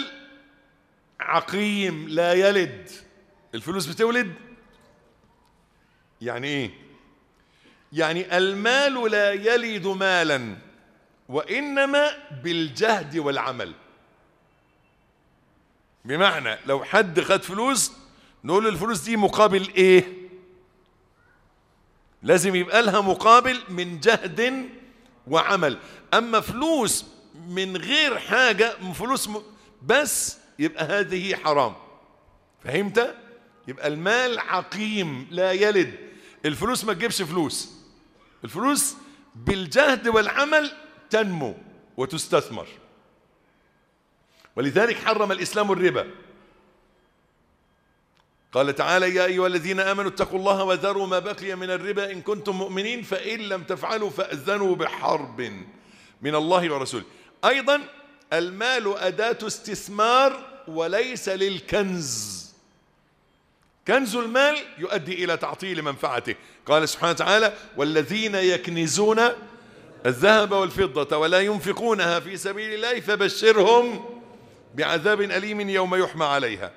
[SPEAKER 2] عقيم لا يلد الفلوس بتولد يعني ايه يعني المال لا يلد مالا وانما بالجهد والعمل بمعنى لو حد خد فلوس نقول له الفلوس دي مقابل ايه لازم يبقى لها مقابل من جهد وعمل اما فلوس من غير حاجه من فلوس م... بس يبقى هذه حرام فهمت يبقى المال عقيم لا يلد الفلوس ما تجيبش فلوس الفلوس بالجهد والعمل تنمو وتستثمر ولذلك حرم الإسلام الربا قال تعالى يا أيها الذين آمنوا اتقوا الله وذروا ما بقي من الربا إن كنتم مؤمنين فإن لم تفعلوا فأذنوا بحرب من الله ورسوله أيضا المال أداة استثمار وليس للكنز كنز المال يؤدي إلى تعطيل منفعته قال سبحانه وتعالى والذين يكنزون الذهب والفضة ولا ينفقونها في سبيل الله فبشرهم بعذاب أليم يوم يحمى عليها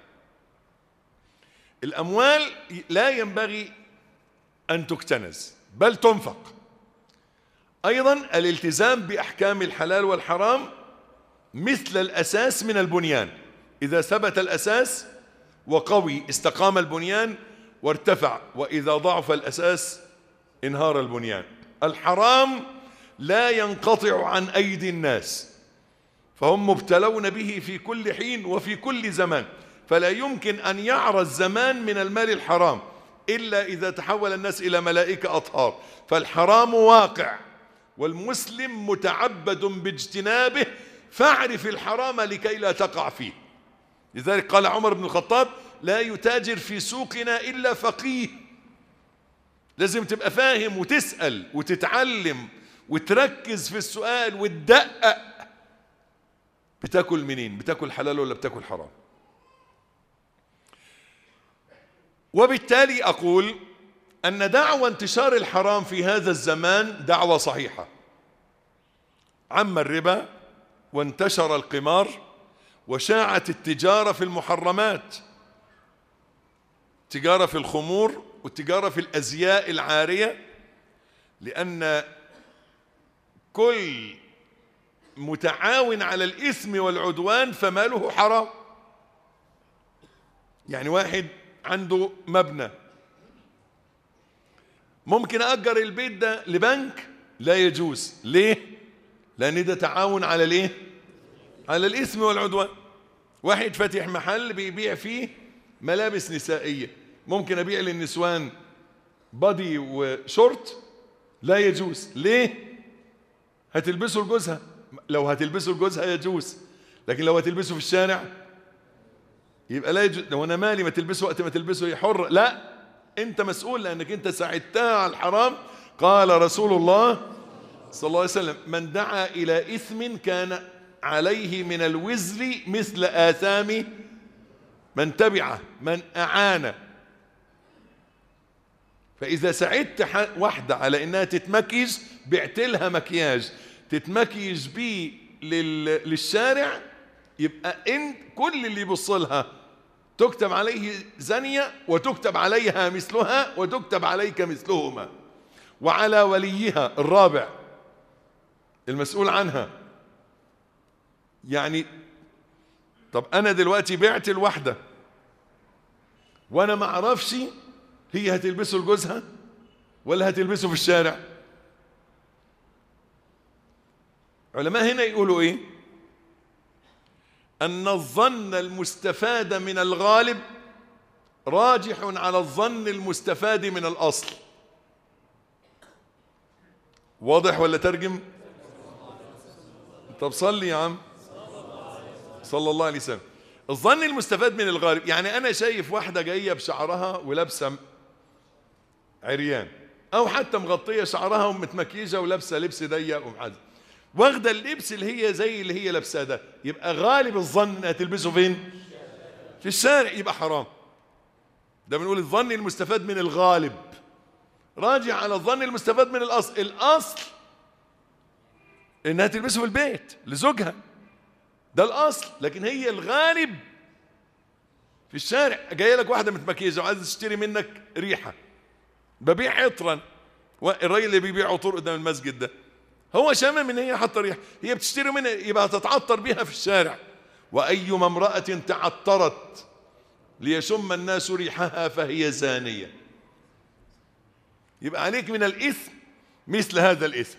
[SPEAKER 2] الأموال لا ينبغي أن تكتنز بل تنفق أيضا الالتزام بأحكام الحلال والحرام مثل الأساس من البنيان إذا ثبت الأساس وقوي استقام البنيان وارتفع وإذا ضعف الأساس انهار البنيان الحرام لا ينقطع عن أيدي الناس فهم مبتلون به في كل حين وفي كل زمان فلا يمكن أن يعرى الزمان من المال الحرام إلا إذا تحول الناس إلى ملائكة أطهار فالحرام واقع والمسلم متعبد باجتنابه فاعرف الحرام لكي لا تقع فيه لذلك قال عمر بن الخطاب لا يتاجر في سوقنا إلا فقيه لازم تبقى فاهم وتسأل وتتعلم وتركز في السؤال وتدقق بتاكل منين بتاكل حلال ولا بتاكل حرام وبالتالي أقول أن دعوة انتشار الحرام في هذا الزمان دعوة صحيحة عم الربا وانتشر القمار وشاعت التجارة في المحرمات تجارة في الخمور والتجارة في الأزياء العارية لأن كل متعاون على الإثم والعدوان فماله حرام يعني واحد عنده مبنى ممكن أجر البيت ده لبنك لا يجوز ليه لأن ده تعاون على الايه على الإثم والعدوان واحد فاتح محل بيبيع فيه ملابس نسائية ممكن أبيع للنسوان بادي وشورت لا يجوز ليه هتلبسه لجوزها لو هتلبسه لجوزها يجوز لكن لو هتلبسه في الشارع يبقى لا يجوز لو انا مالي ما تلبسه وقت ما تلبسه هي حر لا انت مسؤول لانك انت ساعدتها على الحرام قال رسول الله صلى الله عليه وسلم من دعا الى اثم كان عليه من الوزر مثل اثام من تبعه من اعانه فاذا ساعدت واحده على انها تتمكيج بعت لها مكياج تتمكيج بيه لل... للشارع يبقى انت كل اللي يبص لها تكتب عليه زانية وتكتب عليها مثلها وتكتب عليك مثلهما وعلى وليها الرابع المسؤول عنها يعني طب انا دلوقتي بعت الواحدة وانا ما اعرفش هي هتلبسه لجوزها ولا هتلبسه في الشارع علماء هنا يقولوا ايه ان الظن المستفاد من الغالب راجح على الظن المستفاد من الاصل واضح ولا ترجم طب صلي يا عم صلى الله عليه وسلم الظن المستفاد من الغالب يعني انا شايف واحده جايه بشعرها ولابسه عريان او حتى مغطيه شعرها ومتمكيجه ولابسه لبس ضيق ومحزن واخده اللبس اللي هي زي اللي هي لابساه ده يبقى غالب الظن انها تلبسه فين في الشارع يبقى حرام ده بنقول الظن المستفاد من الغالب راجع على الظن المستفاد من الاصل الاصل انها تلبسه في البيت لزوجها ده الاصل لكن هي الغالب في الشارع جايه لك واحده متمكيزه وعايزه تشتري منك ريحه ببيع عطرا الراجل اللي بيبيع عطور قدام المسجد ده هو شامم ان هي حاطه ريحه هي بتشتري منها يبقى تتعطر بيها في الشارع وايما امراه تعطرت ليشم الناس ريحها فهي زانيه يبقى عليك من الاثم مثل هذا الاثم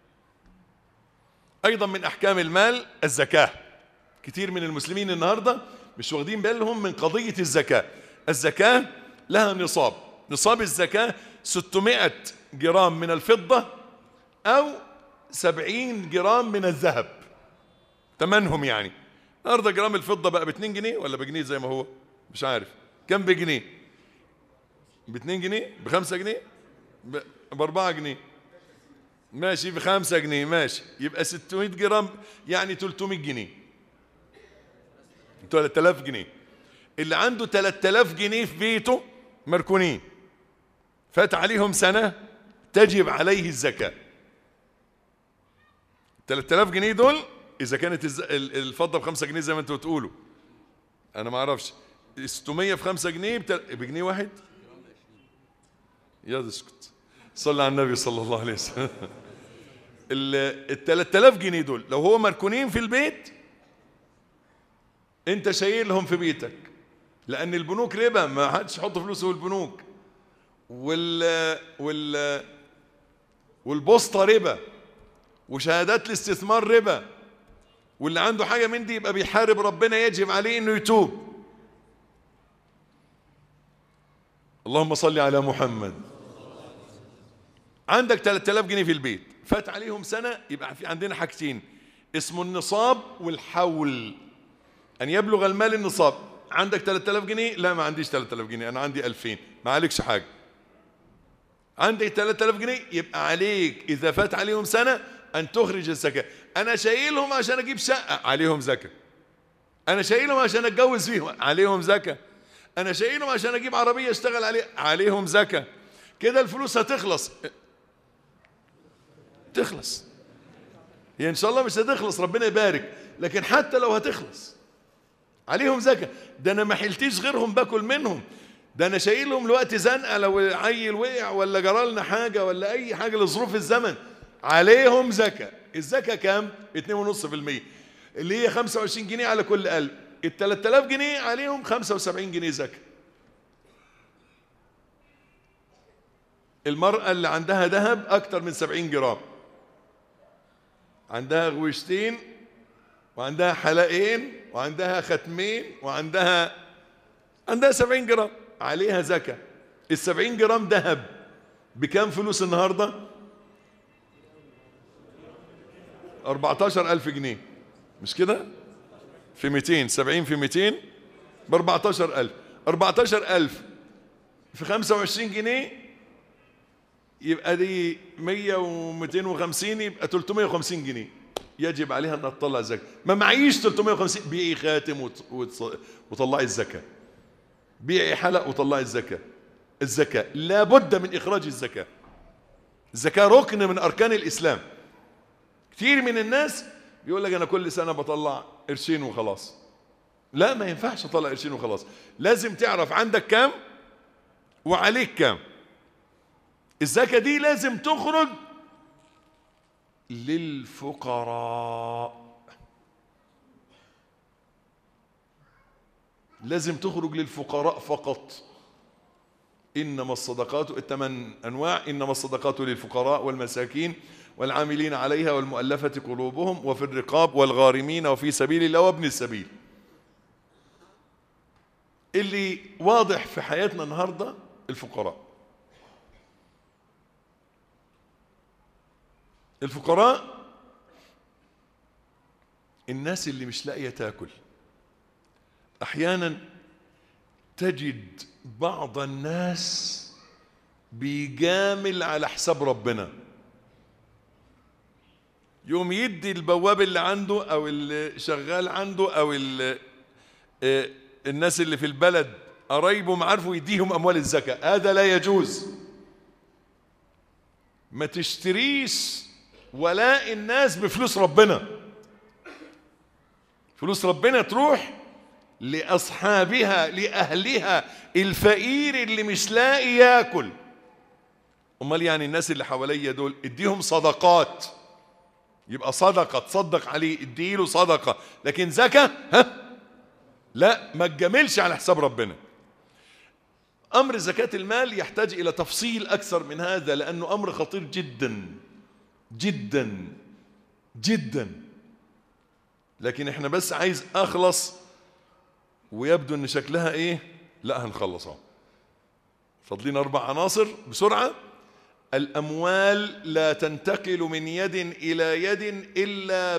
[SPEAKER 2] ايضا من احكام المال الزكاه كتير من المسلمين النهارده مش واخدين بالهم من قضيه الزكاه الزكاه لها نصاب نصاب الزكاه 600 جرام من الفضه او سبعين جرام من الذهب تمنهم يعني النهارده جرام الفضه بقى ب 2 جنيه ولا بجنيه زي ما هو مش عارف كم بجنيه ب 2 جنيه ب 5 جنيه ب 4 جنيه ماشي ب 5 جنيه ماشي يبقى 600 جرام يعني 300 جنيه 3000 جنيه اللي عنده 3000 جنيه في بيته مركونين فات عليهم سنه تجب عليه الزكاه 3000 جنيه دول اذا كانت الفضه ب 5 جنيه زي ما انتوا بتقولوا انا ما اعرفش 600 في 5 جنيه بتل... بجنيه واحد يا اسكت صلى على النبي صلى الله عليه وسلم ال 3000 جنيه دول لو هو مركونين في البيت انت شايلهم في بيتك لان البنوك ربا ما حدش يحط فلوسه في البنوك وال وال والبوسطه ربا وشهادات الاستثمار ربا واللي عنده حاجة من دي يبقى بيحارب ربنا يجب عليه انه يتوب اللهم صل على محمد عندك 3000 جنيه في البيت فات عليهم سنة يبقى في عندنا حاجتين اسمه النصاب والحول أن يبلغ المال النصاب عندك 3000 جنيه لا ما عنديش 3000 جنيه أنا عندي 2000 ما عليكش حاجة عندك 3000 جنيه يبقى عليك إذا فات عليهم سنة أن تخرج الزكاة أنا شايلهم عشان أجيب شقة عليهم زكاة أنا شايلهم عشان أتجوز فيهم عليهم زكاة أنا شايلهم عشان أجيب عربية أشتغل عليها عليهم زكاة كده الفلوس هتخلص تخلص هي إن شاء الله مش هتخلص ربنا يبارك لكن حتى لو هتخلص عليهم زكاة ده أنا ما حلتيش غيرهم باكل منهم ده أنا شايلهم لوقت زنقة لو عيل وقع ولا جرالنا حاجة ولا أي حاجة لظروف الزمن عليهم زكاة الزكاة كام؟ 2.5% اللي هي 25 جنيه على كل قلب ال 3000 جنيه عليهم 75 جنيه زكاة المرأة اللي عندها ذهب أكتر من 70 جرام عندها غويشتين وعندها حلقين وعندها ختمين وعندها عندها 70 جرام عليها زكاة ال 70 جرام ذهب بكام فلوس النهارده؟ 14000 جنيه مش كده في 200 70 في 200 ب 14000 14000 في 25 جنيه يبقى دي 100 و250 يبقى 350 جنيه يجب عليها انها تطلع زكاه ما معيش 350 بيعي خاتم وت- وتص- وطلعي الزكاه بيعي حلق وطلعي الزكاه الزكاه لابد من اخراج الزكاه الزكاه ركن من اركان الاسلام كتير من الناس بيقول لك انا كل سنه بطلع قرشين وخلاص لا ما ينفعش اطلع قرشين وخلاص لازم تعرف عندك كام وعليك كام الزكاه دي لازم تخرج للفقراء لازم تخرج للفقراء فقط إنما الصدقات الثمان أنواع إنما الصدقات للفقراء والمساكين والعاملين عليها والمؤلفة قلوبهم وفي الرقاب والغارمين وفي سبيل الله وابن السبيل اللي واضح في حياتنا النهاردة الفقراء الفقراء الناس اللي مش لاقية تاكل أحيانا تجد بعض الناس بيجامل على حساب ربنا يوم يدي البواب اللي عنده او اللي شغال عنده او ال- آه، الناس اللي في البلد قرايبه معارفه يديهم اموال الزكاه هذا لا يجوز ما تشتريش ولاء الناس بفلوس ربنا فلوس ربنا تروح لأصحابها لأهلها الفقير اللي مش لاقي ياكل أمال يعني الناس اللي حواليا دول اديهم صدقات يبقى صدقة تصدق عليه اديله صدقة لكن زكاة ها لا ما تجاملش على حساب ربنا أمر زكاة المال يحتاج إلى تفصيل أكثر من هذا لأنه أمر خطير جدا جدا جدا لكن احنا بس عايز أخلص ويبدو ان شكلها ايه لا هنخلصها فاضلين اربع عناصر بسرعه الاموال لا تنتقل من يد الى يد الا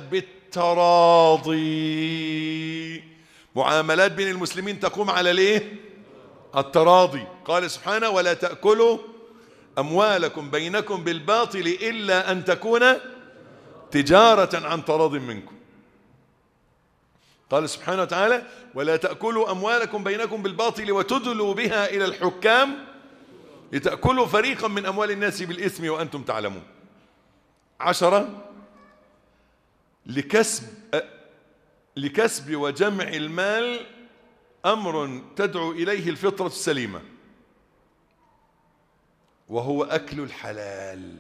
[SPEAKER 2] بالتراضي معاملات بين المسلمين تقوم على ليه التراضي قال سبحانه ولا تاكلوا اموالكم بينكم بالباطل الا ان تكون تجاره عن تراض منكم قال سبحانه وتعالى ولا تأكلوا أموالكم بينكم بالباطل وتدلوا بها إلى الحكام لتأكلوا فريقا من أموال الناس بالإثم وأنتم تعلمون عشرة لكسب لكسب وجمع المال أمر تدعو إليه الفطرة السليمة وهو أكل الحلال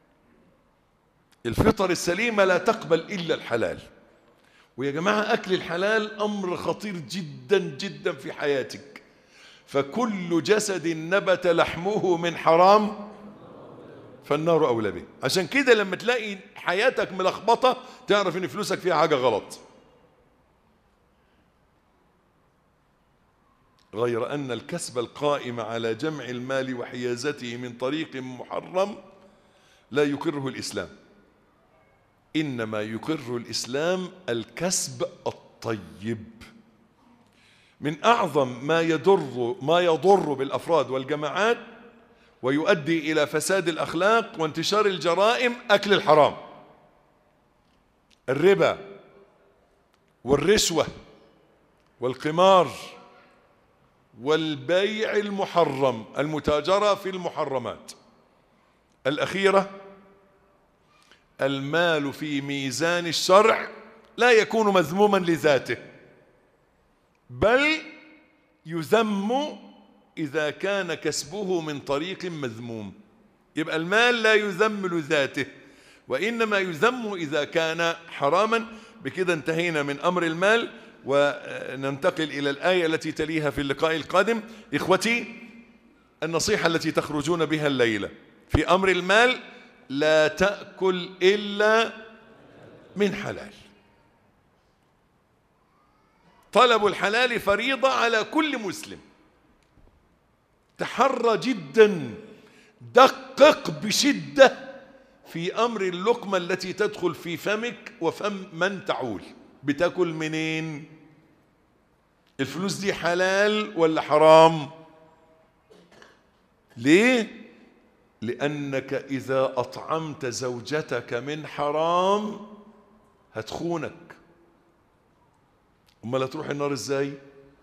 [SPEAKER 2] الفطر السليمة لا تقبل إلا الحلال ويا جماعة أكل الحلال أمر خطير جدا جدا في حياتك فكل جسد نبت لحمه من حرام فالنار أولى به عشان كده لما تلاقي حياتك ملخبطة تعرف إن فلوسك فيها حاجة غلط غير أن الكسب القائم على جمع المال وحيازته من طريق محرم لا يقره الإسلام إنما يقر الإسلام الكسب الطيب من أعظم ما يضر ما يضر بالأفراد والجماعات ويؤدي إلى فساد الأخلاق وانتشار الجرائم أكل الحرام الربا والرشوة والقمار والبيع المحرم المتاجرة في المحرمات الأخيرة المال في ميزان الشرع لا يكون مذموما لذاته بل يذم إذا كان كسبه من طريق مذموم يبقى المال لا يذم لذاته وإنما يذم إذا كان حراما بكده انتهينا من أمر المال وننتقل إلى الآية التي تليها في اللقاء القادم إخوتي النصيحة التي تخرجون بها الليلة في أمر المال لا تأكل إلا من حلال طلب الحلال فريضة على كل مسلم تحرى جدا دقق بشدة في أمر اللقمة التي تدخل في فمك وفم من تعول بتاكل منين الفلوس دي حلال ولا حرام ليه لأنك إذا أطعمت زوجتك من حرام هتخونك أمال هتروح النار إزاي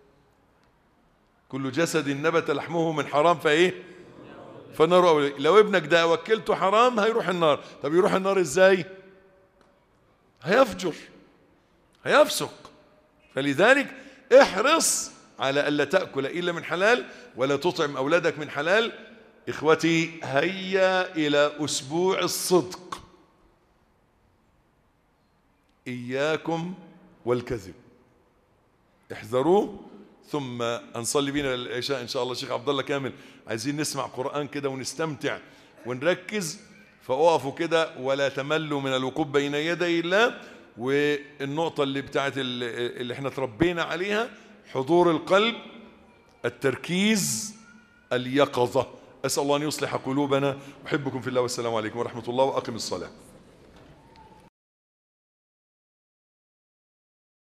[SPEAKER 2] كل جسد نبت لحمه من حرام فإيه فالنار أولي لو ابنك ده وكلته حرام هيروح النار طب يروح النار إزاي هيفجر هيفسق فلذلك احرص على ألا تأكل إلا من حلال ولا تطعم أولادك من حلال إخوتي هيا إلى أسبوع الصدق إياكم والكذب احذروه ثم نصلي بينا العشاء إن شاء الله شيخ عبد الله كامل عايزين نسمع قرآن كده ونستمتع ونركز فأقفوا كده ولا تملوا من الوقوف بين يدي الله والنقطة اللي بتاعت اللي احنا تربينا عليها حضور القلب التركيز اليقظة أسأل الله أن يصلح قلوبنا أحبكم في الله والسلام عليكم ورحمة الله وأقم الصلاة